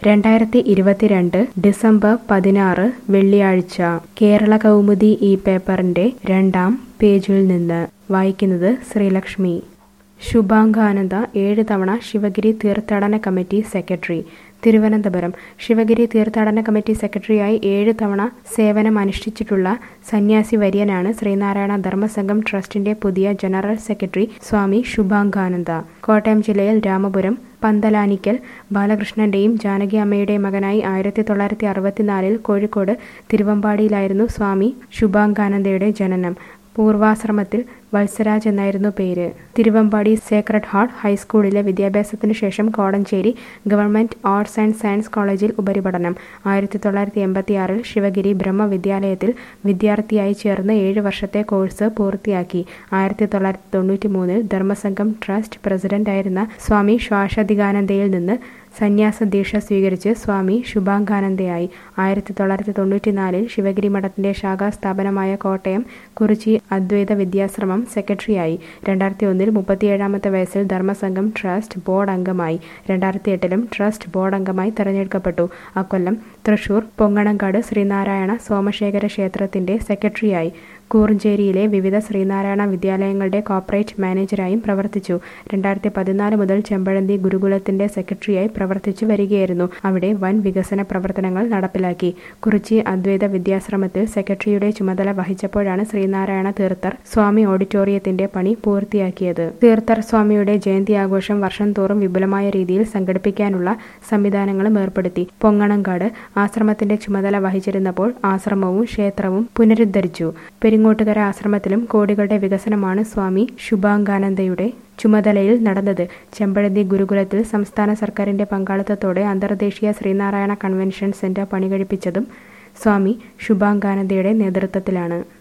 രണ്ടായിരത്തി ഇരുപത്തിരണ്ട് ഡിസംബർ പതിനാറ് വെള്ളിയാഴ്ച കേരള കൗമുദി ഈ പേപ്പറിന്റെ രണ്ടാം പേജിൽ നിന്ന് വായിക്കുന്നത് ശ്രീലക്ഷ്മി ശുഭാംഗാനന്ദ ഏഴ് തവണ ശിവഗിരി തീർത്ഥാടന കമ്മിറ്റി സെക്രട്ടറി തിരുവനന്തപുരം ശിവഗിരി തീർത്ഥാടന കമ്മിറ്റി സെക്രട്ടറിയായി ഏഴ് തവണ സേവനം അനുഷ്ഠിച്ചിട്ടുള്ള സന്യാസി വര്യനാണ് ശ്രീനാരായണ ധർമ്മസംഘം ട്രസ്റ്റിന്റെ പുതിയ ജനറൽ സെക്രട്ടറി സ്വാമി ശുഭാംഗാനന്ദ കോട്ടയം ജില്ലയിൽ രാമപുരം പന്തലാനിക്കൽ ബാലകൃഷ്ണന്റെയും ജാനകി അമ്മയുടെയും മകനായി ആയിരത്തി തൊള്ളായിരത്തി അറുപത്തിനാലിൽ കോഴിക്കോട് തിരുവമ്പാടിയിലായിരുന്നു സ്വാമി ശുഭാംഗാനന്ദയുടെ ജനനം പൂർവാശ്രമത്തിൽ വത്സരാജ് എന്നായിരുന്നു പേര് തിരുവമ്പാടി സേക്രഡ് ഹാർട്ട് ഹൈസ്കൂളിലെ വിദ്യാഭ്യാസത്തിനു ശേഷം Kodanchery government arts and science കോളേജിൽ ഉപരിപഠനം ആയിരത്തി തൊള്ളായിരത്തി എൺപത്തിയാറിൽ ശിവഗിരി ബ്രഹ്മവിദ്യാലയത്തിൽ വിദ്യാർത്ഥിയായി ചേർന്ന് ഏഴ് വർഷത്തെ കോഴ്സ് പൂർത്തിയാക്കി ആയിരത്തി തൊള്ളായിരത്തി തൊണ്ണൂറ്റി മൂന്നിൽ ധർമ്മസംഘം ട്രസ്റ്റ് പ്രസിഡന്റായിരുന്ന സ്വാമി ശ്വാസദികാനന്ദയിൽ നിന്ന് സന്യാസ ദീക്ഷ സ്വീകരിച്ച് സ്വാമി ശുഭാംഗാനന്ദയായി ആയിരത്തി തൊള്ളായിരത്തി തൊണ്ണൂറ്റിനാലിൽ ശിവഗിരി മഠത്തിന്റെ ശാഖാസ്ഥാപനമായ കോട്ടയം കുറിച്ചി അദ്വൈത വിദ്യാശ്രമം സെക്രട്ടറിയായി രണ്ടായിരത്തി ഒന്നിൽ മുപ്പത്തിയേഴാമത്തെ വയസ്സിൽ ധർമ്മസംഘം ട്രസ്റ്റ് ബോർഡ് അംഗമായി രണ്ടായിരത്തി എട്ടിലും ട്രസ്റ്റ് ബോർഡ് അംഗമായി തെരഞ്ഞെടുക്കപ്പെട്ടു അക്കൊല്ലം തൃശൂർ പൊങ്ങണങ്കാട് ശ്രീനാരായണ സോമശേഖര ക്ഷേത്രത്തിന്റെ സെക്രട്ടറിയായി കൂർഞ്ചേരിയിലെ വിവിധ ശ്രീനാരായണ വിദ്യാലയങ്ങളുടെ കോർപ്പറേറ്റ് മാനേജരായും പ്രവർത്തിച്ചു രണ്ടായിരത്തി പതിനാല് മുതൽ ചെമ്പഴന്തി ഗുരുകുലത്തിന്റെ സെക്രട്ടറിയായി പ്രവർത്തിച്ചു വരികയായിരുന്നു അവിടെ വൻ വികസന പ്രവർത്തനങ്ങൾ നടപ്പിലാക്കി കുറിച്ചി അദ്വൈത വിദ്യാശ്രമത്തിൽ സെക്രട്ടറിയുടെ ചുമതല വഹിച്ചപ്പോഴാണ് ശ്രീനാരായണ തീർത്ഥർ സ്വാമി ഓഡിറ്റോറിയത്തിന്റെ പണി പൂർത്തിയാക്കിയത് തീർത്ഥർ സ്വാമിയുടെ ജയന്തി ആഘോഷം വർഷം തോറും വിപുലമായ രീതിയിൽ സംഘടിപ്പിക്കാനുള്ള സംവിധാനങ്ങളും ഏർപ്പെടുത്തി പൊങ്ങണങ്കാട് ആശ്രമത്തിന്റെ ചുമതല വഹിച്ചിരുന്നപ്പോൾ ആശ്രമവും ക്ഷേത്രവും പുനരുദ്ധരിച്ചു പെരിങ്ങോട്ടുകര ആശ്രമത്തിലും കോടികളുടെ വികസനമാണ് സ്വാമി ശുഭാംഗാനന്ദയുടെ ചുമതലയിൽ നടന്നത് ചെമ്പഴന്തി ഗുരുകുലത്തിൽ സംസ്ഥാന സർക്കാരിന്റെ പങ്കാളിത്തത്തോടെ അന്തർദേശീയ ശ്രീനാരായണ കൺവെൻഷൻ സെന്റർ പണികഴിപ്പിച്ചതും സ്വാമി ശുഭാംഗാനന്ദയുടെ നേതൃത്വത്തിലാണ്